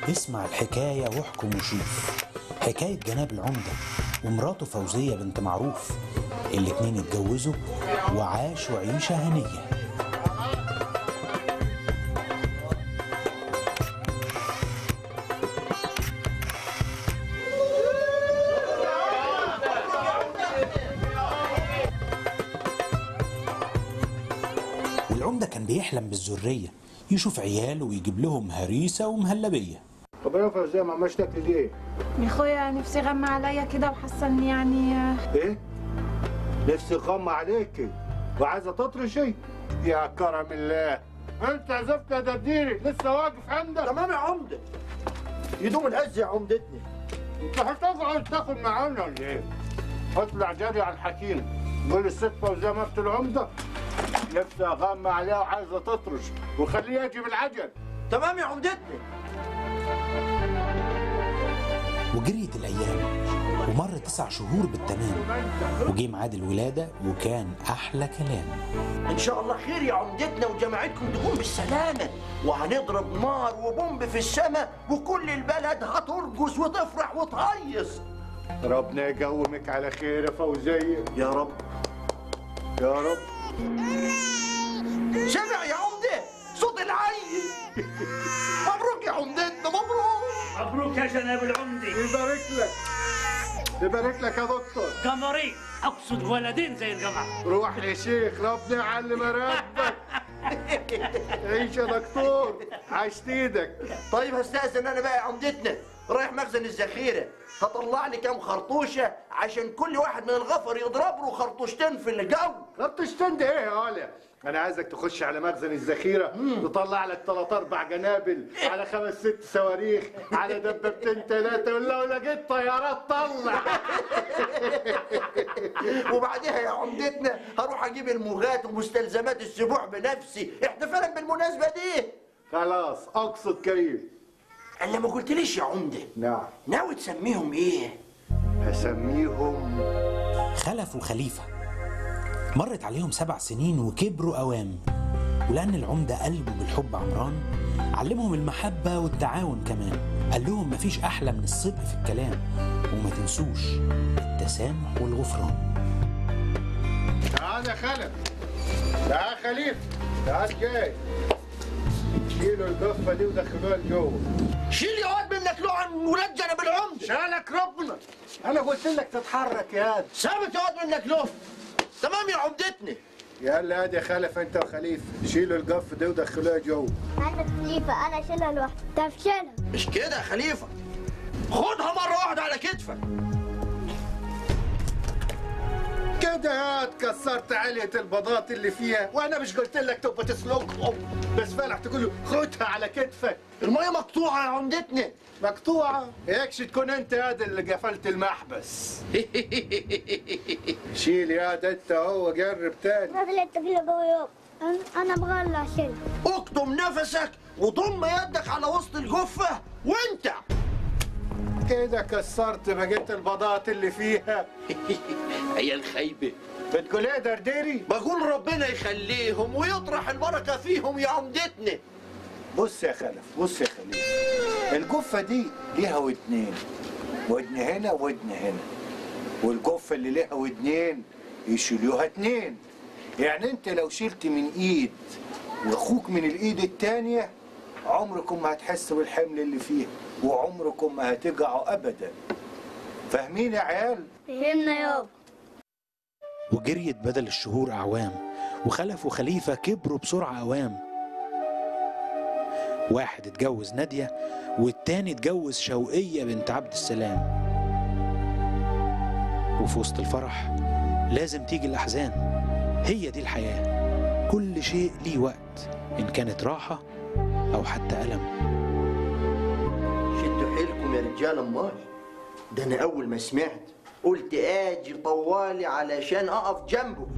اسمع الحكاية واحكم وشوف حكاية جناب العمدة ومراته فوزية بنت معروف الاتنين اتجوزوا وعاشوا عيشة هنية والعمدة كان بيحلم بالذرية يشوف عياله ويجيب لهم هريسة ومهلبية طب انا فوزيه ما عملش تاكلي ليه؟ يا اخويا نفسي غمى عليا كده وحاسه ان يعني ايه؟ نفسي غم عليكي وعايزه تطرشي؟ يا كرم الله انت عزفت يا درديري لسه واقف عندك تمام يا عمدة يدوم العز يا عمدتني انت هتقعد تاكل معانا ولا ايه؟ اطلع جري على الحكيم قول الست فوزيه مفتي العمده نفسي اغمى عليها وعايزه تطرش وخليه يجي بالعجل تمام يا عمدتني وجريت الأيام ومر تسع شهور بالتمام وجه ميعاد الولادة وكان أحلى كلام ان شاء الله خير يا عمدتنا وجماعتكم تكون بالسلامة وهنضرب نار وبومب في السماء وكل البلد هترقص وتفرح وتهيص ربنا يقومك على خير يا فوزيه يا رب يا رب سمع يا عمدة صوت العيل مبروك يا عمدتنا مبروك مبروك يا جناب العمدي يبارك لك يبارك لك يا دكتور قمرين اقصد ولدين زي القمر روح يا شيخ ربنا يعلم راتبك عيش يا دكتور عشت ايدك طيب هستأذن انا بقى يا عمدتنا رايح مخزن الذخيرة هطلع لي كام خرطوشة عشان كل واحد من الغفر يضرب له خرطوشتين في الجو طب تشتند ايه يا هاله انا عايزك تخش على مخزن الذخيره تطلع لك ثلاث اربع جنابل على خمس ست صواريخ على دبابتين ثلاثه ولو لقيت طيارات طلع وبعدها يا عمدتنا هروح اجيب الموجات ومستلزمات السبوع بنفسي احتفالا بالمناسبة دي خلاص اقصد كريم الا ما قلتليش يا عمدة نعم ناوي تسميهم ايه هسميهم خلف وخليفة مرت عليهم سبع سنين وكبروا أوام ولأن العمدة قلبه بالحب عمران علمهم المحبة والتعاون كمان قال لهم مفيش أحلى من الصدق في الكلام وما تنسوش التسامح والغفران تعال يا خلف تعال خليفه تعال جاي شيلوا القفه دي ودخلوها لجوه شيل يا واد منك له عن ولاد جنب العمدة شالك ربنا انا قلت لك تتحرك يا هاد ثابت يا واد منك له تمام يا عمدتنا يلا هادي يا خلف انت وخليفه شيلوا القف دي ودخلوها جوه انا خليفه انا شيلها لوحدي طب شيلها مش كده يا خليفة خدها مرة واحدة على كتفك كده يا هاد كسرت علية البضات اللي فيها وانا مش قلت لك تبقى تسلقهم بس فالح تقول له خدها على كتفك المية مقطوعة يا عمدتنا مقطوعة هيكش تكون انت يا هاد اللي قفلت المحبس شيل يا هاد انت هو قرب تاني فضل التقيله جوه يوم أنا- انا بغلى شيلها اكتم نفسك وضم يدك على وسط الجفة وانت كده كسرت بقية البضات اللي فيها هي الخيبة بتقول ايه درديري بقول ربنا يخليهم ويطرح البركة فيهم يا عمدتنا بص يا خلف بص يا خليل الجفة دي ليها ودنين ودن هنا ودن هنا والجفة اللي ليها ودنين يشيلوها اتنين يعني انت لو شلت من ايد واخوك من الايد التانية عمركم ما هتحسوا بالحمل اللي فيها وعمركم ما هتقعوا ابدا فاهمين يا عيال فهمنا يابا وجريت بدل الشهور أعوام وخلف وخليفة كبروا بسرعة أوام واحد اتجوز نادية والتاني اتجوز شوقية بنت عبد السلام وفي وسط الفرح لازم تيجي الأحزان هي دي الحياة كل شيء ليه وقت إن كانت راحة أو حتى ألم شدوا حيلكم يا رجال امال ده انا اول ما سمعت قلت اجي طوالي علشان اقف جنبه